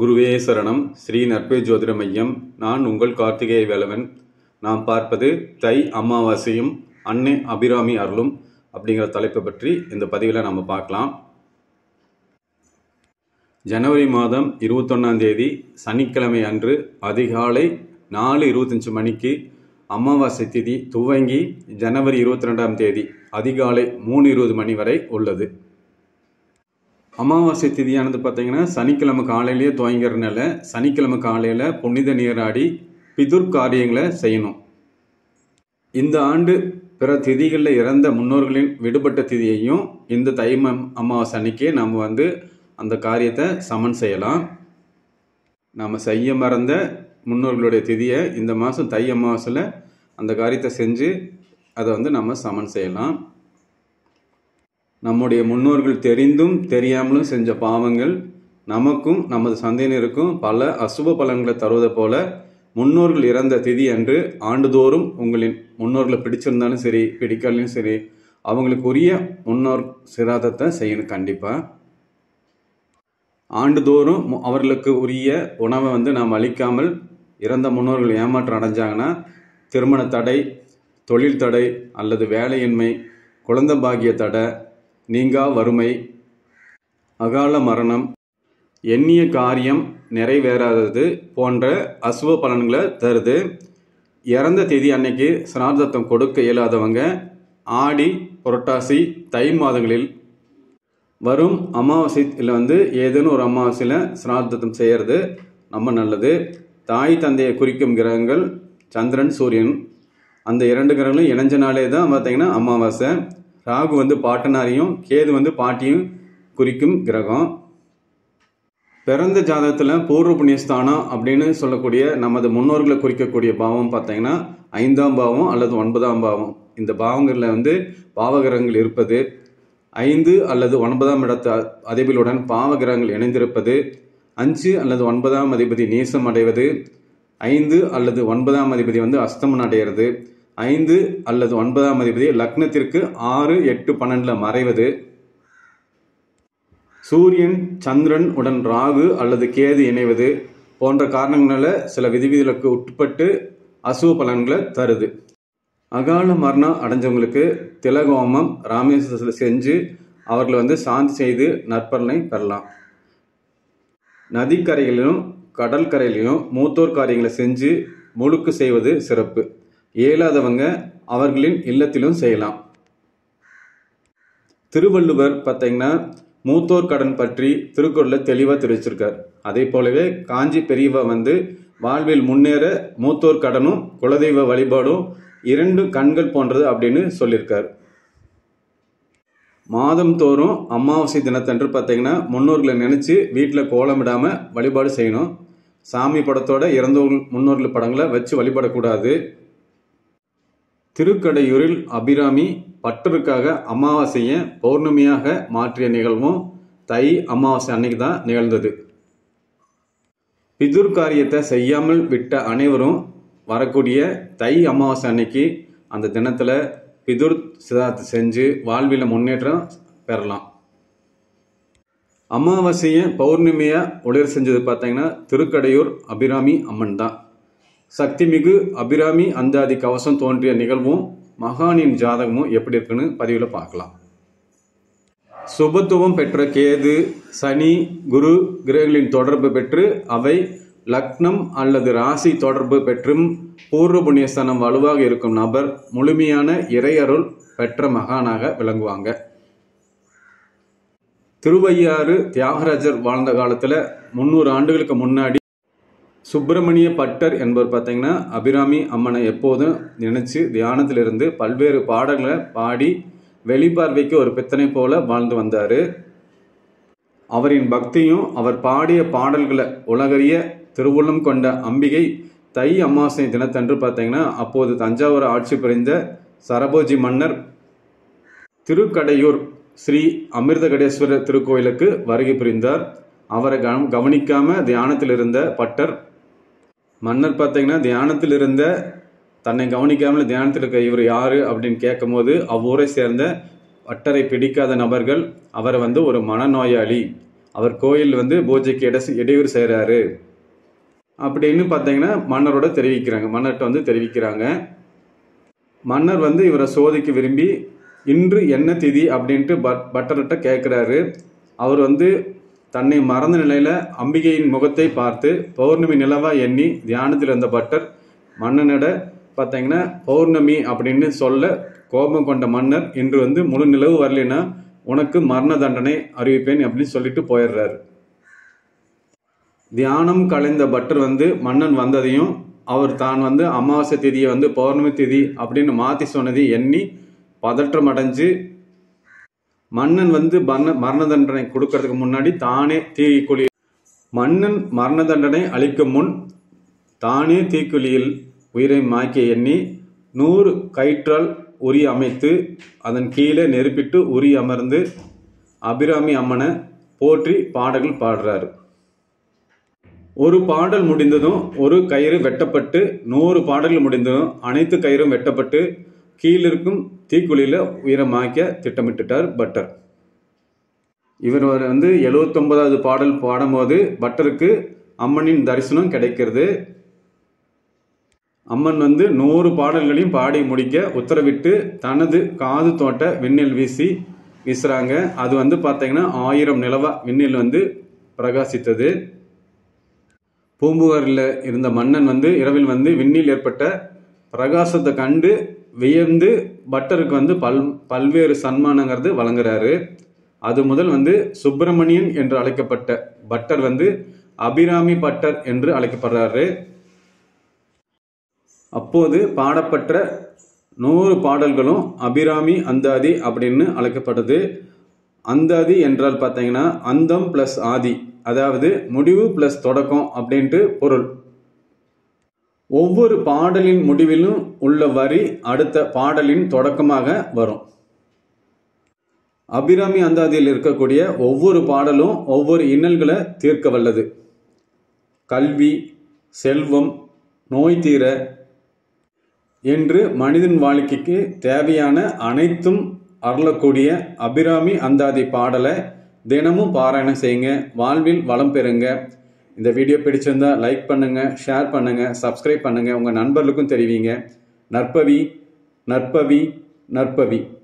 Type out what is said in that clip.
குருவே சரணம் ஸ்ரீ நற்பே ஜோதிட மையம் நான் உங்கள் கார்த்திகேய வேலவன் நாம் பார்ப்பது தை அமாவாசையும் அன்னை அபிராமி அருளும் அப்படிங்கிற தலைப்பை பற்றி இந்த பதிவில் நம்ம பார்க்கலாம் ஜனவரி மாதம் இருபத்தொன்னாம் தேதி சனிக்கிழமை அன்று அதிகாலை நாலு இருபத்தஞ்சு மணிக்கு அமாவாசை திதி துவங்கி ஜனவரி இருபத்தி ரெண்டாம் தேதி அதிகாலை மூணு இருபது மணி வரை உள்ளது அமாவாசை திதியானது பார்த்தீங்கன்னா சனிக்கிழமை காலையிலேயே துவங்கிறதுனால சனிக்கிழமை காலையில் புனித நீராடி பிதுர் காரியங்களை செய்யணும் இந்த ஆண்டு பிற திதிகளில் இறந்த முன்னோர்களின் விடுபட்ட திதியையும் இந்த தை ம- அமாவாசை அன்னைக்கே நம்ம வந்து அந்த காரியத்தை சமன் செய்யலாம் நாம் செய்ய மறந்த முன்னோர்களுடைய திதியை இந்த மாதம் தை அமாவாசையில் அந்த காரியத்தை செஞ்சு அதை வந்து நம்ம சமன் செய்யலாம் நம்முடைய முன்னோர்கள் தெரிந்தும் தெரியாமலும் செஞ்ச பாவங்கள் நமக்கும் நமது சந்தையினருக்கும் பல அசுப பலன்களை தருவதை போல முன்னோர்கள் இறந்த திதி அன்று ஆண்டுதோறும் உங்களின் முன்னோர்களை பிடிச்சிருந்தாலும் சரி பிடிக்கலையும் சரி அவங்களுக்கு உரிய முன்னோர் சிராதத்தை செய்யணும் கண்டிப்பாக ஆண்டுதோறும் மு- அவர்களுக்கு உரிய உணவை வந்து நாம் அளிக்காமல் இறந்த முன்னோர்கள் ஏமாற்றம் அடைஞ்சாங்கன்னா திருமண தடை தொழில் தடை அல்லது வேலையின்மை குழந்தை பாக்கிய தடை நீங்கா வறுமை அகால மரணம் எண்ணிய காரியம் நிறைவேறாதது போன்ற அசுப பலன்களை தருது இறந்த தேதி அன்னைக்கு சிரார்த்தம் கொடுக்க இயலாதவங்க ஆடி புரட்டாசி தை மாதங்களில் வரும் அமாவாசையில் வந்து ஏதேனும் ஒரு அமாவாசையில் சிரார்த்தம் செய்கிறது ரொம்ப நல்லது தாய் தந்தையை குறிக்கும் கிரகங்கள் சந்திரன் சூரியன் அந்த இரண்டு கிரகங்களும் இணைஞ்ச நாளே தான் பார்த்தீங்கன்னா அமாவாசை ராகு வந்து பாட்டனாரையும் கேது வந்து பாட்டியும் குறிக்கும் கிரகம் பிறந்த ஜாதகத்தில் பூர்வ புண்ணியஸ்தானம் அப்படின்னு சொல்லக்கூடிய நமது முன்னோர்களை குறிக்கக்கூடிய பாவம் பார்த்தீங்கன்னா ஐந்தாம் பாவம் அல்லது ஒன்பதாம் பாவம் இந்த பாவங்களில் வந்து பாவகிரகங்கள் இருப்பது ஐந்து அல்லது ஒன்பதாம் இடத்து அ- அதிபதியுடன் பாவகிரகங்கள் இணைந்திருப்பது அஞ்சு அல்லது ஒன்பதாம் அதிபதி நீசம் அடைவது ஐந்து அல்லது ஒன்பதாம் அதிபதி வந்து அஸ்தமனம் அடைகிறது ஐந்து அல்லது ஒன்பதாம் அதிபதி லக்னத்திற்கு ஆறு எட்டு பன்னெண்டில் மறைவது சூரியன் சந்திரன் உடன் ராகு அல்லது கேது இணைவது போன்ற காரணங்களால சில விதிவிதிகளுக்கு உட்பட்டு அசுவ பலன்களை தருது அகால மரணம் அடைஞ்சவங்களுக்கு திலகோமம் ராமேஸ்வரத்தில் செஞ்சு அவர்களை வந்து சாந்தி செய்து நற்பலனை பெறலாம் நதிக்கரைகளிலும் கடற்கரையிலும் மூத்தோர் காரியங்களை செஞ்சு முழுக்கு செய்வது சிறப்பு இயலாதவங்க அவர்களின் இல்லத்திலும் செய்யலாம் திருவள்ளுவர் பார்த்தீங்கன்னா மூத்தோர் கடன் பற்றி திருக்குறளில் தெளிவாக தெரிவிச்சிருக்கார் அதே போலவே காஞ்சி பெரியவா வந்து வாழ்வில் முன்னேற மூத்தோர் கடனும் குலதெய்வ வழிபாடும் இரண்டு கண்கள் போன்றது அப்படின்னு சொல்லியிருக்கார் மாதம் தோறும் அமாவாசை தினத்தன்று பார்த்தீங்கன்னா முன்னோர்களை நினைச்சு வீட்டில் கோலமிடாம வழிபாடு செய்யணும் சாமி படத்தோட இறந்தவர்கள் முன்னோர்கள் படங்களை வச்சு வழிபடக்கூடாது திருக்கடையூரில் அபிராமி பட்டருக்காக அமாவாசையை பௌர்ணமியாக மாற்றிய நிகழ்வும் தை அமாவாசை அன்னைக்கு தான் நிகழ்ந்தது பிதுர் காரியத்தை செய்யாமல் விட்ட அனைவரும் வரக்கூடிய தை அமாவாசை அன்னைக்கு அந்த தினத்தில் பிதுர் சிதார்த்தம் செஞ்சு வாழ்வில் முன்னேற்றம் பெறலாம் அமாவாசையை பௌர்ணமியாக ஒளிர் செஞ்சது பார்த்தீங்கன்னா திருக்கடையூர் அபிராமி அம்மன் தான் சக்திமிகு அபிராமி அந்தாதி கவசம் தோன்றிய நிகழ்வும் மகானின் ஜாதகமும் எப்படி இருக்குன்னு பதிவில் பார்க்கலாம் சுபத்துவம் பெற்ற கேது சனி குரு கிரகங்களின் தொடர்பு பெற்று அவை லக்னம் அல்லது ராசி தொடர்பு பெற்றும் பூர்வ புண்ணியஸ்தானம் வலுவாக இருக்கும் நபர் முழுமையான இறையருள் பெற்ற மகானாக விளங்குவாங்க திருவையாறு தியாகராஜர் வாழ்ந்த காலத்தில் முந்நூறு ஆண்டுகளுக்கு முன்னாடி சுப்பிரமணிய பட்டர் என்பவர் பார்த்தீங்கன்னா அபிராமி அம்மனை எப்போதும் நினைச்சு தியானத்தில் இருந்து பல்வேறு பாடல்களை பாடி வெளிப்பார்வைக்கு ஒரு பித்தனை போல வாழ்ந்து வந்தார் அவரின் பக்தியும் அவர் பாடிய பாடல்களை உலகறிய திருவுள்ளம் கொண்ட அம்பிகை தை அமாவாசை தினத்தன்று பார்த்தீங்கன்னா அப்போது தஞ்சாவூர் ஆட்சி புரிந்த சரபோஜி மன்னர் திருக்கடையூர் ஸ்ரீ அமிர்தகடேஸ்வரர் திருக்கோயிலுக்கு வருகை புரிந்தார் அவரை கவ- கவனிக்காம தியானத்தில் இருந்த பட்டர் மன்னர் பார்த்தீங்கன்னா தியானத்தில் இருந்த தன்னை கவனிக்காமல் தியானத்தில் இருக்க இவர் யாரு அப்படின்னு கேட்கும்போது அவ்வூரை சேர்ந்த பட்டரை பிடிக்காத நபர்கள் அவரை வந்து ஒரு மனநோயாளி அவர் கோயில் வந்து பூஜைக்கு இட இடையூறு செய்கிறாரு அப்படின்னு பார்த்தீங்கன்னா மன்னரோட தெரிவிக்கிறாங்க மன்னர்கிட்ட வந்து தெரிவிக்கிறாங்க மன்னர் வந்து இவரை சோதிக்க விரும்பி இன்று என்ன திதி அப்படின்ட்டு பட் பட்டர்கிட்ட கேட்குறாரு அவர் வந்து தன்னை மறந்த நிலையில் அம்பிகையின் முகத்தை பார்த்து பௌர்ணமி நிலவா எண்ணி தியானத்தில் இருந்த பட்டர் மன்னனிட பார்த்தீங்கன்னா பௌர்ணமி அப்படின்னு சொல்ல கோபம் கொண்ட மன்னர் இன்று வந்து முழு நிலவு வரலைன்னா உனக்கு மரண தண்டனை அறிவிப்பேன் அப்படின்னு சொல்லிட்டு போயிடுறாரு தியானம் கலைந்த பட்டர் வந்து மன்னன் வந்ததையும் அவர் தான் வந்து அமாவாசை திதியை வந்து பௌர்ணமி திதி அப்படின்னு மாற்றி சொன்னதை எண்ணி பதற்றம் அடைஞ்சு மன்னன் வந்து மரண மரண தண்டனை கொடுக்கறதுக்கு முன்னாடி தானே தீக்குழி மன்னன் மரண தண்டனை அளிக்கும் முன் தானே தீக்குழியில் உயிரை மாய்க்க எண்ணி நூறு கயிற்றால் உரி அமைத்து அதன் கீழே நெருப்பிட்டு உரி அமர்ந்து அபிராமி அம்மனை போற்றி பாடல்கள் பாடுறாரு ஒரு பாடல் முடிந்ததும் ஒரு கயிறு வெட்டப்பட்டு நூறு பாடல்கள் முடிந்ததும் அனைத்து கயிறும் வெட்டப்பட்டு கீழிருக்கும் தீக்குழியில் உயரமாக்க திட்டமிட்டுட்டார் பட்டர் இவர் வந்து எழுவத்தொன்பதாவது பாடல் பாடும்போது பட்டருக்கு அம்மனின் தரிசனம் கிடைக்கிறது அம்மன் வந்து நூறு பாடல்களையும் பாடி முடிக்க உத்தரவிட்டு தனது காது தோட்ட விண்ணில் வீசி வீசுறாங்க அது வந்து பார்த்தீங்கன்னா ஆயிரம் நிலவா விண்ணில் வந்து பிரகாசித்தது பூம்புகாரில் இருந்த மன்னன் வந்து இரவில் வந்து விண்ணில் ஏற்பட்ட பிரகாசத்தை கண்டு வியந்து பட்டருக்கு வந்து பல் பல்வேறு சன்மானங்கிறது வழங்குறாரு அது முதல் வந்து சுப்பிரமணியன் என்று அழைக்கப்பட்ட பட்டர் வந்து அபிராமி பட்டர் என்று அழைக்கப்படுறாரு அப்போது பாடப்பட்ட நூறு பாடல்களும் அபிராமி அந்தாதி அப்படின்னு அழைக்கப்படுது அந்தாதி என்றால் பார்த்தீங்கன்னா அந்தம் பிளஸ் ஆதி அதாவது முடிவு பிளஸ் தொடக்கம் அப்படின்ட்டு பொருள் ஒவ்வொரு பாடலின் முடிவிலும் உள்ள வரி அடுத்த பாடலின் தொடக்கமாக வரும் அபிராமி அந்தாதியில் இருக்கக்கூடிய ஒவ்வொரு பாடலும் ஒவ்வொரு இன்னல்களை தீர்க்க வல்லது கல்வி செல்வம் நோய் தீர என்று மனிதன் வாழ்க்கைக்கு தேவையான அனைத்தும் அருளக்கூடிய அபிராமி அந்தாதி பாடலை தினமும் பாராயணம் செய்யுங்க வாழ்வில் வளம் பெறுங்க இந்த வீடியோ பிடிச்சிருந்தா லைக் பண்ணுங்க ஷேர் பண்ணுங்க சப்ஸ்கிரைப் பண்ணுங்க உங்க நண்பர்களுக்கும் தெரிவிங்க நற்பவி நற்பவி நற்பவி